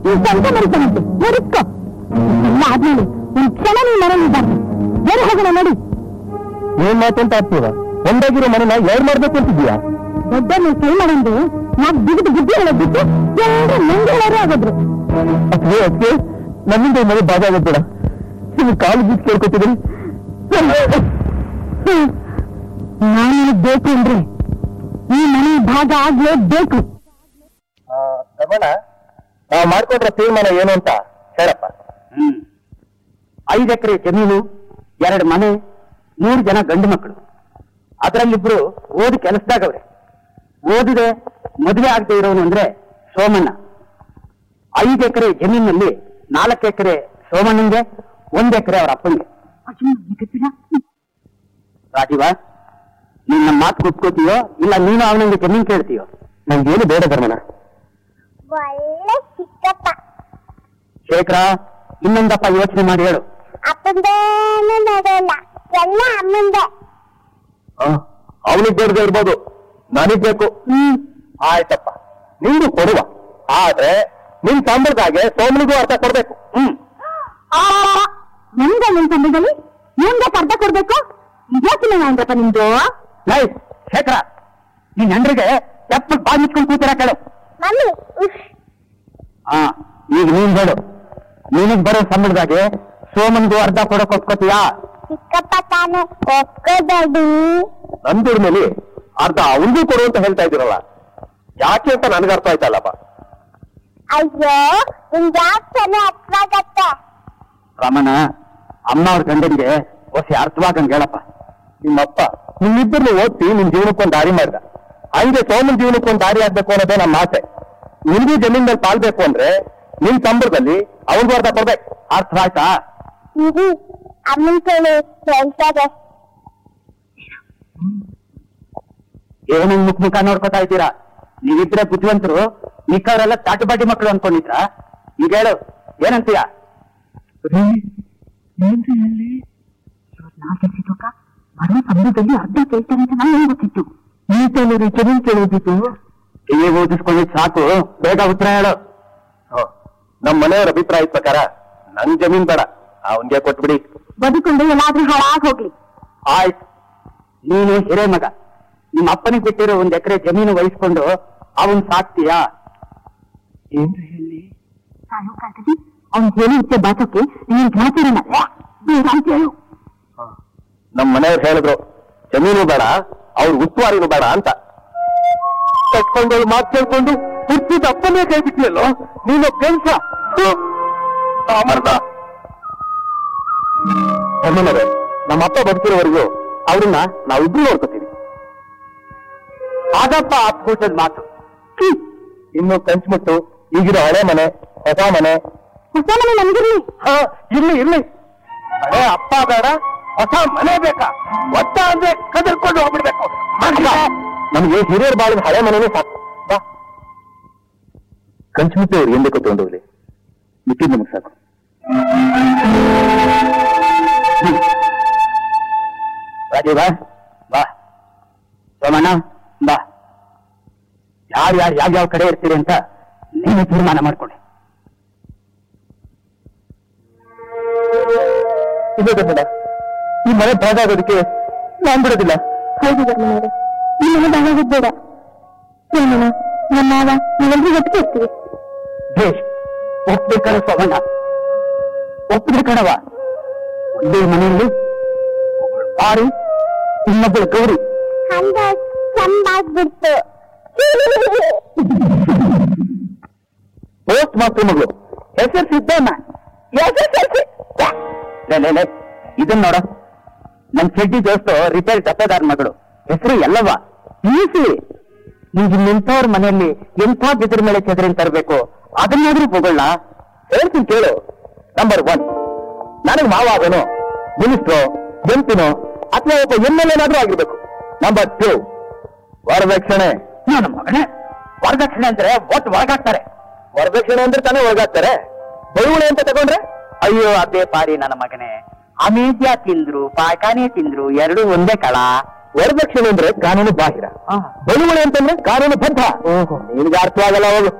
ನೀನ್ ಸ್ವಂತ ಮನುಷ್ಯನಂತೆ ನೋಡಿಸ್ಕೋ ಎಲ್ಲ ಆದ್ಮೇಲೆ ಒಂದ್ ಕ್ಷಣ ನೀನ್ ಮನೇಲಿ ಇದ್ದಾನೆ ಬೇರೆ ಹೋಗೋಣ ನೋಡಿ ಏನ್ ಮಾತಂತ ಆಗ್ತೀವ ಒಂದಾಗಿರೋ ಮನೆನ ಎರಡ್ ಮಾಡ್ಬೇಕು ಅಂತಿದ್ಯಾ ದೊಡ್ಡವ್ರನ್ನ ಕೈ ಮಾಡಂದು ನಾಕ್ ಬಿಗಿದು ಬುದ್ಧಿ ಹೇಳೋದ್ ಬಿಟ್ಟು ಎಲ್ಲರೂ ನಂಗೆ ಹೇಳೋರೇ ಆಗೋದ್ರು ಅದೇ ಅದಕ್ಕೆ ನನ್ನಿಂದ ಈ ಮನೆ ಬಾಧ ಆಗೋದ್ಬೇಡ ನಿಮ್ಗೆ ಕಾಲು ಬಿದ್ದು ಕೇಳ್ಕೊತಿದ್ದೀನಿ ನಾನು ನಿನಗ್ ಬೇಕು ಅಂದ್ರೆ ಈ ಮನೆ ಭಾಗ ಆಗ್ಲೇಬೇಕು ರಮಣ ನಾವು ಮಾಡ್ಕೊಂಡ್ರ ತೀರ್ಮಾನ ಏನು ಅಂತ ಹೇಳಪ್ಪ ಹ್ಮ್ ಐದು ಎಕರೆ ಜಮೀನು ಎರಡು ಮನೆ ಮೂರು ಜನ ಗಂಡು ಮಕ್ಕಳು ಅದರಲ್ಲಿಬ್ರು ಓದಿ ಕೆಲಸದಾಗವ್ರೆ ಓದಿದೆ ಮದುವೆ ಆಗದೆ ಇರೋನು ಅಂದ್ರೆ ಸೋಮಣ್ಣ ಐದು ಎಕರೆ ಜಮೀನಲ್ಲಿ ನಾಲ್ಕು ಎಕರೆ ಸೋಮಣ್ಣಂಗೆ ಒಂದ್ ಎಕರೆ ಅವ್ರ ಅಪ್ಪನಿಗೆ ರಾಜೀವ ನೀನ್ ನಮ್ಮ ಮಾತು ಕೊಟ್ಕೋತೀಯೋ ಇಲ್ಲ ನೀನು ಅವನಿಗೆ ಜಮೀನ್ ಕೇಳ್ತೀಯೋ ನಂಗೇನು ಬೇಡ ಧರ್ಮಣ ಒಳ್ಳೆ ಚಿಕ್ಕಪ್ಪ ಶೇಖರ ಇನ್ನೊಂದಪ್ಪ ಯೋಚನೆ ಮಾಡಿ ಹೇಳು ಅಪ್ಪಂದೇನು ನಡೆಯಲ್ಲ ಎಲ್ಲ ಅಮ್ಮಂದೆ ಅವನಿಗೆ ಬೇಡದೆ ಇರ್ಬೋದು ನನಗ್ ಬೇಕು ಹ್ಮ್ ಆಯ್ತಪ್ಪ ನಿಂದು ಕೊಡುವ ಆದ್ರೆ ನಿನ್ ಸಂಬಳದಾಗೆ ಸೋಮನಿಗೂ ಅರ್ಥ ಕೊಡ್ಬೇಕು ಹ್ಮ್ ನಂಗ ನಿನ್ ಸಂಬಳದಲ್ಲಿ ನಿಮ್ಗೆ ಅರ್ಧ ಕೊಡ್ಬೇಕು ಇದ್ಯಾಕಿಲ್ಲ ಅಂದ್ರಪ್ಪ ನಿಮ್ದು ಲೈ ಶೇಖರ ನಿನ್ ಹೆಂಡ್ರಿಗೆ ಎಪ್ಪಲ್ ಬಾಯಿ ಮುಚ್ಕೊಂಡು ಕೂತಿರ ಕೇಳು ಮಮ್ಮಿ ಉಫ್ ಹಾ ಈಗ ನೀನ್ ಹೇಳು ನಿನಗ್ ಬರೋ ಸಂಬಳದಾಗೆ ಸೋಮನ್ಗೂ ಅರ್ಧ ಕೊಡಕ್ ಒಪ್ಕೋತೀಯಾ ಚಿಕ್ಕಪ್ಪ ತಾನೇ ಒಪ್ಕೋಬೇಡಿ ನನ್ ದುಡ್ಮೇಲೆ ಅರ್ಧ ಅವನಿಗೂ ಕೊಡು ಅಂತ ಹೇಳ್ತಾ ಇದ್ದೀರಲ್ಲ ಯಾಕೆ ಅಂತ ನನಗೆ ಅರ್ಥ ಆಯ್ತಲ್ಲಪ್ಪ ಅಯ್ಯೋ ನಿಮ್ಗೆ ಯಾಕೆ ಸರಿ ಅರ್ಥವಾಗತ್ತೆ ರಮಣ ಅಮ್ಮ ಅವ್ರ ಗಂಡನ್ಗೆ ಹೊಸ ಅರ್ಥವಾಗಂಗ್ ಹೇಳಪ್ಪ ನಿಮ್ಮಪ್ಪ ನಿಮ್ಮಿಬ್ಬರನ್ನು ಓದ್ತಿ ನಿಮ್ ಜೀವನಕ್ಕೊಂದು ದಾರಿ ಮಾಡ್ದ ಹಂಗೆ ಸೋಮನ್ ಜೀವನಕ್ಕೊಂದು ದಾರಿ ಆಗ್ಬೇಕು ಅನ್ನೋದೇ ನಮ್ಮ ಆಸೆ ನಿನ್ಗೂ ಜಮೀನ್ದಲ್ಲಿ ಪಾಲ್ಬೇಕು ಅಂದ್ರೆ ನಿನ್ ಸಂಬಳದಲ್ಲಿ ಅವ್ರಿಗೂ ಅರ್ಧ ಕೊಡ್ಬೇಕು ಅರ್ಥವಾಯ್ತಾ ಇರಿ ಅಮ್ಮನ್ ಕೇಳಿ ಹೇಳ್ತಾರೆ ಏನಂಗ್ ಮುಖ ಮುಖ ನೋಡ್ಕೊತಾ ಇದ್ದೀರಾ ನೀವಿದ್ರೆ ಬುದ್ಧಿವಂತರು ಮಿಕ್ಕವರೆಲ್ಲ ತಾಟುಬಾಟಿ ಮಕ್ಕಳು ಅನ್ಕೊಂಡಿದ್ರ ಈಗ ಹೇಳು ಏನಂತೀಯ ಬರೋ ಸಂಬಳದಲ್ಲಿ ಅರ್ಧ ಕೇಳ್ತಾರೆ ಅಂತ ನಾನು ಗೊತ್ತಿತ್ತು ಈ ಜಮೀನ್ ಕೇಳೋದಿತ್ತು ಈಗ ಓದಿಸ್ಕೊಂಡಿದ್ ಸಾಕು ಬೇಗ ಉತ್ತರ ಹೇಳು ನಮ್ಮ ಮನೆಯವರ ಅಭಿಪ್ರಾಯದ ಪ್ರಕಾರ ನನ್ ಜಮೀನ್ ಬೇಡ ಅವನ್ಗೆ ಕೊಟ್ಬಿಡಿ ಬದುಕೊಂಡು ಎಲ್ಲಾದ್ರೂ ಹಾಳಾಗ್ ಹೋಗ್ಲಿ ಆಯ್ತು ನೀನು ಹಿರೇ ಮಗ ನಿಮ್ಮ ಅಪ್ಪನಿಗೆ ಬಿಟ್ಟಿರೋ ಒಂದ್ ಎಕರೆ ಜಮೀನು ವಹಿಸ್ಕೊಂಡು ಅವನ್ ಸಾಕ್ತೀಯಾ ಏನ್ರಿ ಹೇಳಿ ಸಾಯೋ ಕಾಲದಲ್ಲಿ ಅವ್ನ್ ಹೇಳಿ ಇಚ್ಛೆ ಬಾಚೋಕೆ ನೀನ್ ಜ್ಞಾತಿರಲ್ಲ ಬೇಡ ಅಂತ ಹೇಳು ನಮ್ಮ ಮನೆಯವ್ರು ಹೇಳಿದ್ರು ಜಮೀನು ಬೇಡ ಅವ್ರ ಉಸ್ತುವಾರಿನೂ ಬೇಡ ಅಂತ ಕಟ್ಕೊಂಡು ಮಾತು ಕೇಳ್ಕೊಂಡು ಹುಟ್ಟಿದ ಅಪ್ಪನೇ ಕೈ ಬಿಟ್ಟಿಯಲ್ಲೋ ನೀನು ಕೆಲ್ಸ ಅಮರ್ದ ಅಮ್ಮನವರೇ ನಮ್ಮ ಅಪ್ಪ ಬದುಕಿರೋವರೆಗೂ ಅವ್ರನ್ನ ನಾವಿಬ್ರು ನೋಡ್ಕೋತೀವಿ ಆಗಪ್ಪ ಅಪ್ಕೂಟದ ಮಾತು ಹ್ಮ್. ಇನ್ನು ಕಂಚ್ಮುಟ್ಟು ಈಗಿರೋ ಹಳೆ ಮನೆ ಹೊಸ ಮನೆ ಹೊಸ ಮನೆ ನಮ್ಗಿರ್ಲಿ ಹಾ ಇರ್ಲಿ ಇರ್ಲಿ ಹಳೆ ಅಪ್ಪ ಬೇಡ ಹೊಸ ಮನೆ ಬೇಕಾ ಒತ್ತ ಅಂದ್ರೆ ಕದರ್ಕೊಂಡು ಹೋಗ್ಬಿಡ್ಬೇಕು ನಮ್ಗೆ ಹಿರಿಯರ್ ಬಾಳಿದ ಹಳೆ ಮನೆನೇ ಸಾಕು ಬಾ ಕಂಚುಮುಟ್ಟಿ ಅವ್ರು ಏನ್ ಬೇಕೋ ತಗೊಂಡು ಹೋಗ್ಲಿ ಮಿಕ್ಕಿದ್ ನಮಗ್ ಸಾಕು ರಾಜೀವ ಬಾ ಸೋಮಣ್ಣ ಬಾ ಯಾರು ಯಾರು ಯಾವ್ಯಾವ ಕಡೆ ಇರ್ತೀರಿ ಅಂತ ನೀನು ತೀರ್ಮಾನ ಮಾಡ್ಕೊಳ್ಳಿ ಇದೆ ಮೇಡ ಈ ಮನೆ ಭಾಗ ಆಗೋದಕ್ಕೆ ನಾನ್ ಬಿಡೋದಿಲ್ಲ ಹೌದು ಧರ್ಮನವರೇ ಈ ಮನೆ ಬಾಳಾಗೋದ್ ಬೇಡ ಸೋಮಣ್ಣ ನಮ್ಮ ಮಾವ ನಾವೆಲ್ಲರೂ ಒಟ್ಟಿಗೆ ಇರ್ತೀವಿ ಬೇಷ್ ಒಪ್ಬೇಕಣ ಸೋಮಣ್ಣ ಒಪ್ಪಿದ್ರೆ ಕಣವ ಒಂದೇ ಮನೆಯಲ್ಲಿ ಒಬ್ಬಳು ಬಾರಿ ಇನ್ನೊಬ್ಬಳು ಗೌರಿ ಹಂಗ ಚಂದಾಗ್ಬಿಡ್ತು ಪೋಸ್ಟ್ ಮಾಸ್ಟರ್ ಮಗಳು ಹೆಸರು ಸಿದ್ದಮ್ಮ ಲೇ, ಲೇ, ಲೇ, ಇದನ್ ನೋಡ ನನ್ ಚೆಡ್ಡಿ ದೋಸ್ತು ರಿಪೇರ್ ಡಬ್ಬದಾರ್ ಮಗಳು ಹೆಸರು ಎಲ್ಲವ್ವ ಈಸಿ ನಿಂಗೆ ನಿಂತವ್ರ ಮನೆಯಲ್ಲಿ ಎಂಥ ಬಿದಿರ ಮೇಲೆ ಚೆದರಿನ ತರಬೇಕು ಅದನ್ನಾದ್ರೂ ಹೋಗೋಣ ಹೇಳ್ತೀನಿ ಕೇಳು ನಂಬರ್ ಒನ್ ನನಗೆ ಮಾವ ಆಗೋನು ಮಿನಿಸ್ಟ್ರು ಎಂಪಿನೋ ಅಥವಾ ಒಬ್ಬ ಎಮ್ ಎಲ್ ಏನಾದ್ರೂ ಆಗಿರ್ಬೇಕು ನಂಬರ್ ಟೂ ವರದಕ್ಷಿಣೆ ನನ್ನ ಮಗನೇ ವರದಕ್ಷಿಣೆ ಅಂದ್ರೆ ಒಟ್ಟು ಒಳಗಾಗ್ತಾರೆ ವರದಕ್ಷಿಣೆ ಅಂದ್ರೆ ತಾನೇ ಒಳಗಾಗ್ತಾರೆ ಬಳುವಳಿ ಅಂತ ತಗೊಂಡ್ರೆ ಅಯ್ಯೋ ಅದೇ ಪಾರಿ ನನ್ನ ಮಗನೇ ಅಮೇದ್ಯ ತಿಂದ್ರು ಪಾಯ್ಕಾನೆ ತಿಂದ್ರು ಎರಡು ಒಂದೇ ಕಳ ವರದಕ್ಷಿಣೆ ಅಂದ್ರೆ ಕಾನೂನು ಬಾಹಿರ ಬಳುವಳಿ ಅಂತಂದ್ರೆ ಕಾನೂನು ಬದ್ಧ ನಿನ್ಗೆ ಅರ್ಥವಾಗಲ್ಲ ಹೋಗು